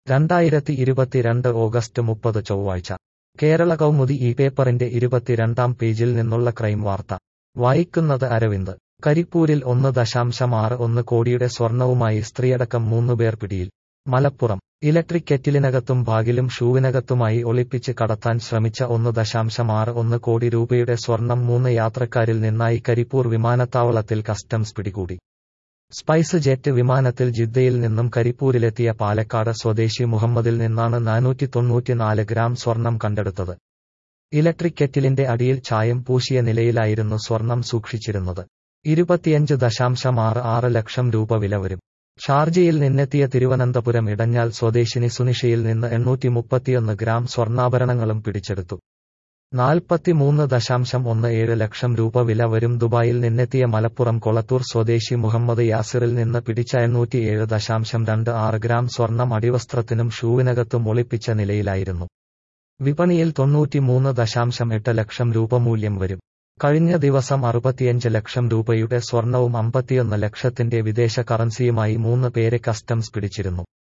രണ്ടായിരത്തി ഇരുപത്തിരണ്ട് ഓഗസ്റ്റ് മുപ്പത് ചൊവ്വാഴ്ച കേരള കൗമുദി ഈ പേപ്പറിന്റെ ഇരുപത്തിരണ്ടാം പേജിൽ നിന്നുള്ള ക്രൈം വാർത്ത വായിക്കുന്നത് അരവിന്ദ് കരിപ്പൂരിൽ ഒന്ന് ദശാംശം ആറ് ഒന്ന് കോടിയുടെ സ്വർണവുമായി സ്ത്രീയടക്കം മൂന്നുപേർ പിടിയിൽ മലപ്പുറം ഇലക്ട്രിക് കെറ്റിലിനകത്തും ബാഗിലും ഷൂവിനകത്തുമായി ഒളിപ്പിച്ച് കടത്താൻ ശ്രമിച്ച ഒന്ന് ദശാംശം ആറ് ഒന്ന് കോടി രൂപയുടെ സ്വർണം മൂന്ന് യാത്രക്കാരിൽ നിന്നായി കരിപ്പൂർ വിമാനത്താവളത്തിൽ കസ്റ്റംസ് പിടികൂടി സ്പൈസ് ജെറ്റ് വിമാനത്തിൽ ജിദ്ദയിൽ നിന്നും കരിപ്പൂരിലെത്തിയ പാലക്കാട് സ്വദേശി മുഹമ്മദിൽ നിന്നാണ് നാനൂറ്റി തൊണ്ണൂറ്റിനാല് ഗ്രാം സ്വർണം കണ്ടെടുത്തത് ഇലക്ട്രിക് കെറ്റിലിന്റെ അടിയിൽ ചായം പൂശിയ നിലയിലായിരുന്നു സ്വർണം സൂക്ഷിച്ചിരുന്നത് ഇരുപത്തിയഞ്ച് ദശാംശം ആറ് ആറ് ലക്ഷം രൂപ വില വരും ഷാർജയിൽ നിന്നെത്തിയ തിരുവനന്തപുരം ഇടഞ്ഞാൽ സ്വദേശിനി സുനിഷയിൽ നിന്ന് എണ്ണൂറ്റി മുപ്പത്തിയൊന്ന് ഗ്രാം സ്വർണ്ണാഭരണങ്ങളും പിടിച്ചെടുത്തു നാൽപ്പത്തിമൂന്ന് ദശാംശം ഒന്ന് ഏഴ് ലക്ഷം രൂപ വില വരും ദുബായിൽ നിന്നെത്തിയ മലപ്പുറം കൊളത്തൂർ സ്വദേശി മുഹമ്മദ് യാസിറിൽ നിന്ന് പിടിച്ച എണ്ണൂറ്റിയേഴ് ദശാംശം രണ്ട് ആറ് ഗ്രാം സ്വർണം അടിവസ്ത്രത്തിനും ഷൂവിനകത്തും ഒളിപ്പിച്ച നിലയിലായിരുന്നു വിപണിയിൽ തൊണ്ണൂറ്റിമൂന്ന് ദശാംശം എട്ട് ലക്ഷം രൂപ മൂല്യം വരും കഴിഞ്ഞ ദിവസം അറുപത്തിയഞ്ച് ലക്ഷം രൂപയുടെ സ്വർണവും അമ്പത്തിയൊന്ന് ലക്ഷത്തിന്റെ വിദേശ കറൻസിയുമായി മൂന്ന് പേരെ കസ്റ്റംസ് പിടിച്ചിരുന്നു